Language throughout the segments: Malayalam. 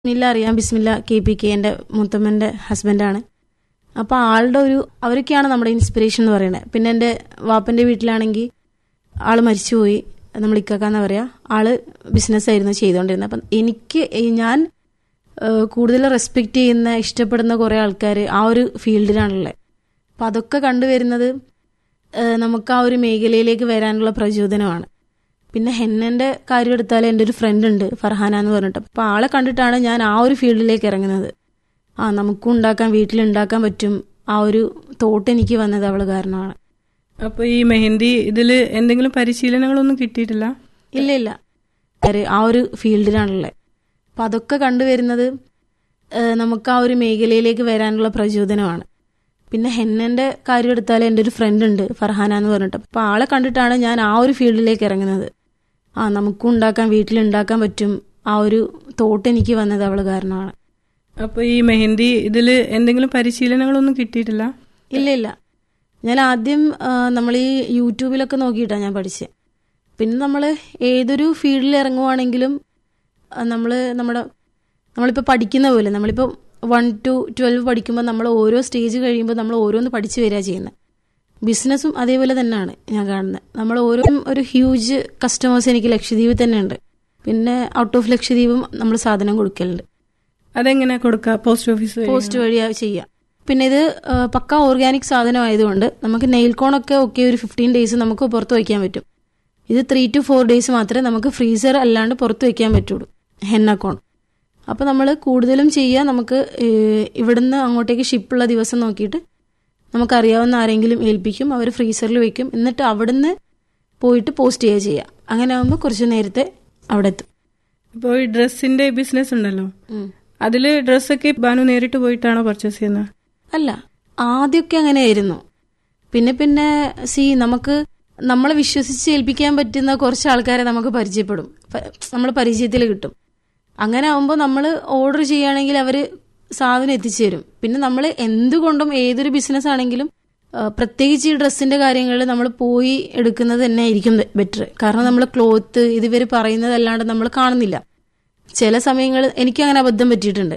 ബിസ്മില്ല അറിയാം ബിസ്മില്ല കെ പി കെ എൻ്റെ മുത്തമ്മൻ്റെ ഹസ്ബൻഡാണ് അപ്പോൾ ആളുടെ ഒരു അവരൊക്കെയാണ് നമ്മുടെ ഇൻസ്പിറേഷൻ എന്ന് പറയുന്നത് പിന്നെ എൻ്റെ വാപ്പൻ്റെ വീട്ടിലാണെങ്കിൽ ആൾ മരിച്ചുപോയി നമ്മൾ ഇക്കാക്കാന്ന് പറയാ ആള് ബിസിനസ് ആയിരുന്നു ചെയ്തുകൊണ്ടിരുന്നത് അപ്പം എനിക്ക് ഈ- ഞാൻ ഏഹ്, കൂടുതൽ റെസ്പെക്റ്റ് ചെയ്യുന്ന ഇഷ്ടപ്പെടുന്ന കുറേ ആൾക്കാർ ആ ഒരു ഫീൽഡിലാണുള്ളത് അപ്പം അതൊക്കെ കണ്ടുവരുന്നത് ഏഹ്, നമുക്ക് ആ ഒരു മേഖലയിലേക്ക് വരാനുള്ള പ്രചോദനമാണ് പിന്നെ ഹെന്നന്റെ കാര്യം എടുത്താൽ എൻ്റെ ഒരു ഫ്രണ്ട് ഉണ്ട് ഫർഹാന എന്ന് പറഞ്ഞിട്ട് അപ്പോൾ ആളെ കണ്ടിട്ടാണ് ഞാൻ ആ ഒരു ഫീൽഡിലേക്ക് ഇറങ്ങുന്നത് ആ നമുക്കും ഉണ്ടാക്കാൻ വീട്ടിലുണ്ടാക്കാൻ പറ്റും ആ ഒരു തോട്ട് എനിക്ക് വന്നത് അവൾ കാരണമാണ് അപ്പൊ ഈ മെഹന്തി ഇതില് എന്തെങ്കിലും പരിശീലനങ്ങളൊന്നും കിട്ടിയിട്ടില്ല ഇല്ല ഇല്ല അവര് ആ ഒരു ഫീൽഡിലാണുള്ളത് അപ്പം അതൊക്കെ കണ്ടുവരുന്നത് ഏഹ്, നമുക്ക് ആ ഒരു മേഖലയിലേക്ക് വരാനുള്ള പ്രചോദനമാണ് പിന്നെ ഹെന്നന്റെ കാര്യം എടുത്താൽ എൻ്റെ ഒരു ഫ്രണ്ട് ഉണ്ട് ഫർഹാന എന്ന് പറഞ്ഞിട്ട് അപ്പോൾ ആളെ കണ്ടിട്ടാണ് ഞാൻ ആ ഒരു ഫീൽഡിലേക്ക് ഇറങ്ങുന്നത് ആ നമുക്കും ഉണ്ടാക്കാൻ വീട്ടിലുണ്ടാക്കാൻ പറ്റും ആ ഒരു തോട്ട് എനിക്ക് വന്നത് അവൾ കാരണമാണ് അപ്പൊ ഈ മെഹന്തി ഇതില് എന്തെങ്കിലും പരിശീലനങ്ങളൊന്നും കിട്ടിയിട്ടില്ല ഇല്ല ഇല്ല ഞാൻ ആദ്യം നമ്മൾ ഈ യൂട്യൂബിലൊക്കെ നോക്കിയിട്ടാണ് ഞാൻ പഠിച്ചത് പിന്നെ നമ്മൾ ഏതൊരു ഫീൽഡിൽ ഇറങ്ങുവാണെങ്കിലും നമ്മൾ നമ്മുടെ നമ്മളിപ്പോൾ പഠിക്കുന്ന പോലെ നമ്മളിപ്പോൾ വൺ ടു ട്വൽവ് പഠിക്കുമ്പോൾ നമ്മൾ ഓരോ സ്റ്റേജ് കഴിയുമ്പോൾ നമ്മൾ ഓരോന്ന് പഠിച്ചു വരിക ചെയ്യുന്നത് ബിസിനസ്സും അതേപോലെ തന്നെയാണ് ഞാൻ കാണുന്നത് നമ്മൾ ഓരോ ഒരു ഹ്യൂജ് കസ്റ്റമേഴ്സ് എനിക്ക് ലക്ഷദ്വീപിൽ തന്നെ ഉണ്ട് പിന്നെ ഔട്ട് ഓഫ് ലക്ഷദ്വീപും നമ്മൾ സാധനം കൊടുക്കലുണ്ട് അതെങ്ങനെ കൊടുക്കുക പോസ്റ്റ് ഓഫീസ് വഴി? പോസ്റ്റ് വഴിയാ ചെയ്യാം പിന്നെ ഇത് ആ, പക്ക ഓർഗാനിക് സാധനം ആയതുകൊണ്ട് നമുക്ക് നെയിൽ കോണൊക്കെ ഒക്കെ ഒരു ഫിഫ്റ്റീൻ ഡേയ്സ് നമുക്ക് പുറത്ത് വയ്ക്കാൻ പറ്റും ഇത് ത്രീ ടു ഫോർ ഡേയ്സ് മാത്രമേ നമുക്ക് ഫ്രീസർ അല്ലാണ്ട് പുറത്ത് വയ്ക്കാൻ പറ്റുള്ളൂ ഹെന്ന കോൺ അപ്പോൾ നമ്മൾ കൂടുതലും ചെയ്യുക നമുക്ക് ഏ, ഇവിടുന്ന് അങ്ങോട്ടേക്ക് ഷിപ്പുള്ള ദിവസം നോക്കിയിട്ട് നമുക്കറിയാവുന്ന ആരെങ്കിലും ഏൽപ്പിക്കും അവർ ഫ്രീസറിൽ വെക്കും എന്നിട്ട് അവിടുന്ന് പോയിട്ട് പോസ്റ്റ് ചെയ്യുക ചെയ്യുക അങ്ങനെ ആകുമ്പോൾ കുറച്ച് നേരത്തെ അവിടെ എത്തും ഇപ്പൊ ഈ ഡ്രസ്സിന്റെ ബിസിനസ് ഉണ്ടല്ലോ ഉം. അതില് ഡ്രസ്സൊക്കെ ബാനു നേരിട്ട് പോയിട്ടാണോ പർച്ചേസ് ചെയ്യുന്നത് അല്ല ആദ്യമൊക്കെ അങ്ങനെയായിരുന്നു പിന്നെ പിന്നെ സി നമുക്ക് നമ്മളെ വിശ്വസിച്ച് ഏൽപ്പിക്കാൻ പറ്റുന്ന കുറച്ച് ആൾക്കാരെ നമുക്ക് പരിചയപ്പെടും നമ്മൾ പരിചയത്തിൽ കിട്ടും അങ്ങനെ ആവുമ്പോൾ നമ്മൾ ഓർഡർ ചെയ്യുകയാണെങ്കിൽ അവർ സാധനം എത്തിച്ചു തരും പിന്നെ നമ്മൾ എന്തുകൊണ്ടും ഏതൊരു ബിസിനസ് ആണെങ്കിലും ആ, പ്രത്യേകിച്ച് ഈ ഡ്രസ്സിന്റെ കാര്യങ്ങളിൽ നമ്മൾ പോയി എടുക്കുന്നത് തന്നെ ആയിരിക്കും ബെറ്റർ കാരണം നമ്മൾ ക്ലോത്ത് ഇതുവരെ പറയുന്നതല്ലാണ്ട് നമ്മൾ കാണുന്നില്ല ചില സമയങ്ങളിൽ എനിക്ക് അങ്ങനെ അബദ്ധം പറ്റിയിട്ടുണ്ട്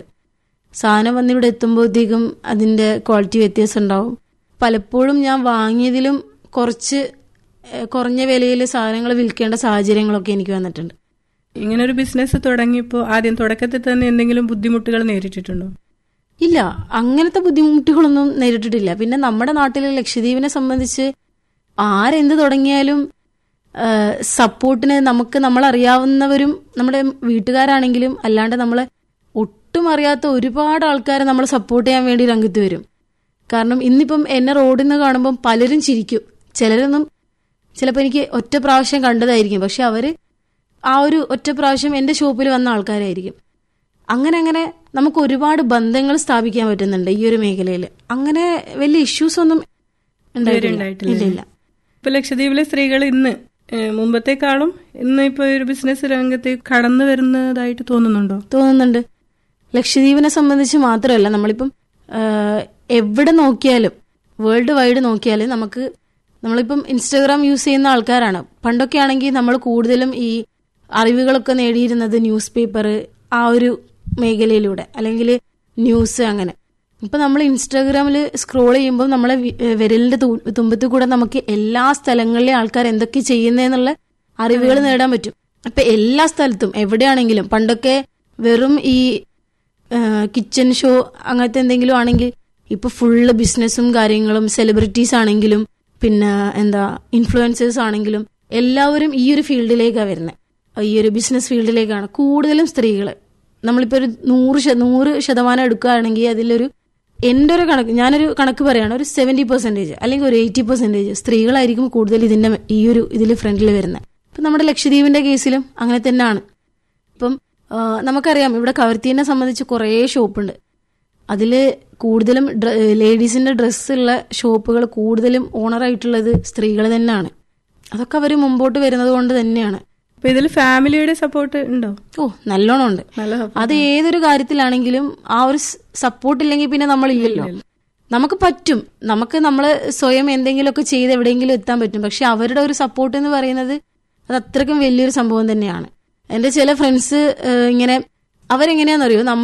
സാധനം വന്നിവിടെ എത്തുമ്പോഴത്തേക്കും അതിന്റെ ക്വാളിറ്റി വ്യത്യാസം ഉണ്ടാവും പലപ്പോഴും ഞാൻ വാങ്ങിയതിലും കുറച്ച് ഏഹ്, കുറഞ്ഞ വിലയിൽ സാധനങ്ങൾ വിൽക്കേണ്ട സാഹചര്യങ്ങളൊക്കെ എനിക്ക് വന്നിട്ടുണ്ട് ഇങ്ങനെ ഒരു ബിസിനസ് തുടങ്ങിയപ്പോ ആദ്യം തുടക്കത്തിൽ തന്നെ എന്തെങ്കിലും ബുദ്ധിമുട്ടുകൾ നേരിട്ടിട്ടുണ്ടോ ഇല്ല അങ്ങനത്തെ ബുദ്ധിമുട്ടുകളൊന്നും നേരിട്ടിട്ടില്ല പിന്നെ നമ്മുടെ നാട്ടിലെ ലക്ഷദ്വീപിനെ സംബന്ധിച്ച് ആരെന്ത് തുടങ്ങിയാലും സപ്പോർട്ടിന് നമുക്ക് നമ്മളറിയാവുന്നവരും നമ്മുടെ വീട്ടുകാരാണെങ്കിലും അല്ലാണ്ട് നമ്മളെ ഒട്ടും അറിയാത്ത ഒരുപാട് ആൾക്കാരെ നമ്മൾ സപ്പോർട്ട് ചെയ്യാൻ വേണ്ടി രംഗത്ത് വരും കാരണം ഇന്നിപ്പം എന്നെ റോഡിൽ നിന്ന് കാണുമ്പം പലരും ചിരിക്കും ചിലരൊന്നും ചിലപ്പോൾ എനിക്ക് ഒറ്റ പ്രാവശ്യം കണ്ടതായിരിക്കും പക്ഷെ അവര് ആ ഒരു ഒറ്റ പ്രാവശ്യം എൻ്റെ ഷോപ്പിൽ വന്ന ആൾക്കാരായിരിക്കും അങ്ങനെ അങ്ങനെ നമുക്ക് ഒരുപാട് ബന്ധങ്ങൾ സ്ഥാപിക്കാൻ പറ്റുന്നുണ്ട് ഈ ഒരു മേഖലയിൽ അങ്ങനെ വലിയ ഇഷ്യൂസ് ഒന്നും ഉണ്ടായിട്ടില്ല ഉണ്ടായിട്ടില്ല. ഇല്ല ഇല്ല ഇപ്പൊ ലക്ഷദ്വീപിലെ സ്ത്രീകൾ ഇന്ന് ഏഹ്, മുമ്പത്തെക്കാളും ഇന്ന് ഇപ്പൊ ഒരു ബിസിനസ് രംഗത്തേക്ക് കടന്നു വരുന്നതായിട്ട് തോന്നുന്നുണ്ടോ തോന്നുന്നുണ്ട് ലക്ഷദ്വീപിനെ സംബന്ധിച്ച് മാത്രമല്ല നമ്മളിപ്പം ആഹ്, എവിടെ നോക്കിയാലും വേൾഡ് വൈഡ് നോക്കിയാലും നമുക്ക് നമ്മളിപ്പം ഇൻസ്റ്റാഗ്രാം യൂസ് ചെയ്യുന്ന ആൾക്കാരാണ് പണ്ടൊക്കെ ആണെങ്കിൽ നമ്മൾ കൂടുതലും ഈ അറിവുകളൊക്കെ നേടിയിരുന്നത് ന്യൂസ് പേപ്പർ ആ ഒരു മേഖലയിലൂടെ അല്ലെങ്കിൽ ന്യൂസ് അങ്ങനെ ഇപ്പൊ നമ്മൾ ഇൻസ്റ്റാഗ്രാമിൽ സ്ക്രോൾ ചെയ്യുമ്പോൾ നമ്മളെ വി- ഏഹ് വിരലിന്റെ തു- തുമ്പത്തിൽ കൂടെ നമുക്ക് എല്ലാ സ്ഥലങ്ങളിലെ ആൾക്കാർ എന്തൊക്കെ ചെയ്യുന്നതെന്നുള്ള അറിവുകൾ നേടാൻ പറ്റും ഇപ്പൊ എല്ലാ സ്ഥലത്തും എവിടെയാണെങ്കിലും പണ്ടൊക്കെ വെറും ഈ കിച്ചൺ ഷോ അങ്ങനത്തെ എന്തെങ്കിലും ആണെങ്കിൽ ഇപ്പൊ ഫുള്ള് ബിസിനസ്സും കാര്യങ്ങളും സെലിബ്രിറ്റീസ് ആണെങ്കിലും പിന്നെ എന്താ ഇൻഫ്ലുവൻസേഴ്സ് ആണെങ്കിലും എല്ലാവരും ഈ ഒരു ഫീൽഡിലേക്കാണ് വരുന്നത് ഈ ഒരു ബിസിനസ് ഫീൽഡിലേക്കാണ് കൂടുതലും സ്ത്രീകൾ നമ്മളിപ്പോൾ ഒരു നൂറ് ശത- നൂറ് ശതമാനം എടുക്കുകയാണെങ്കിൽ അതിലൊരു എൻ്റെ ഒരു കണക്ക് ഞാനൊരു കണക്ക് പറയാണ് ഒരു സെവൻറ്റി പെർസെൻറ്റേജ് അല്ലെങ്കിൽ ഒരു എയ്റ്റി പെർസെൻറ്റേജ് സ്ത്രീകളായിരിക്കും കൂടുതൽ ഇതിന്റെ ഈ ഒരു ഇതിൽ ഫ്രണ്ടിൽ വരുന്നത് ഇപ്പം നമ്മുടെ ലക്ഷദ്വീപിന്റെ കേസിലും അങ്ങനെ തന്നെയാണ് ഇപ്പം ആ, നമുക്കറിയാം ഇവിടെ കവർത്തീനെ സംബന്ധിച്ച് കുറേ ഷോപ്പുണ്ട് അതിൽ കൂടുതലും ഡ്ര- ലേഡീസിന്റെ ഡ്രസ്സുള്ള ഷോപ്പുകൾ കൂടുതലും ഓണറായിട്ടുള്ളത് സ്ത്രീകൾ തന്നെയാണ് അതൊക്കെ അവർ മുമ്പോട്ട് വരുന്നത് കൊണ്ട് തന്നെയാണ് അപ്പൊ ഇതിൽ ഫാമിലിയുടെ സപ്പോർട്ട് ഉണ്ടോ ഓ നല്ലോണം ഉണ്ട് നല്ല support. അത് ഏതൊരു കാര്യത്തിലാണെങ്കിലും ആ ഒരു സപ്പോർട്ട് ഇല്ലെങ്കിൽ പിന്നെ നമ്മളില്ലല്ലോ നമുക്ക് പറ്റും നമുക്ക് നമ്മൾ സ്വയം എന്തെങ്കിലുമൊക്കെ ചെയ്ത് എവിടെയെങ്കിലും എത്താൻ പറ്റും പക്ഷെ അവരുടെ ഒരു സപ്പോർട്ട് എന്ന് പറയുന്നത് അത് അത്രയ്ക്കും വലിയൊരു സംഭവം തന്നെയാണ് എന്റെ ചില ഫ്രണ്ട്സ് ഇങ്ങനെ അവരെങ്ങനെയാണെന്നറിയോ നമ്മൾ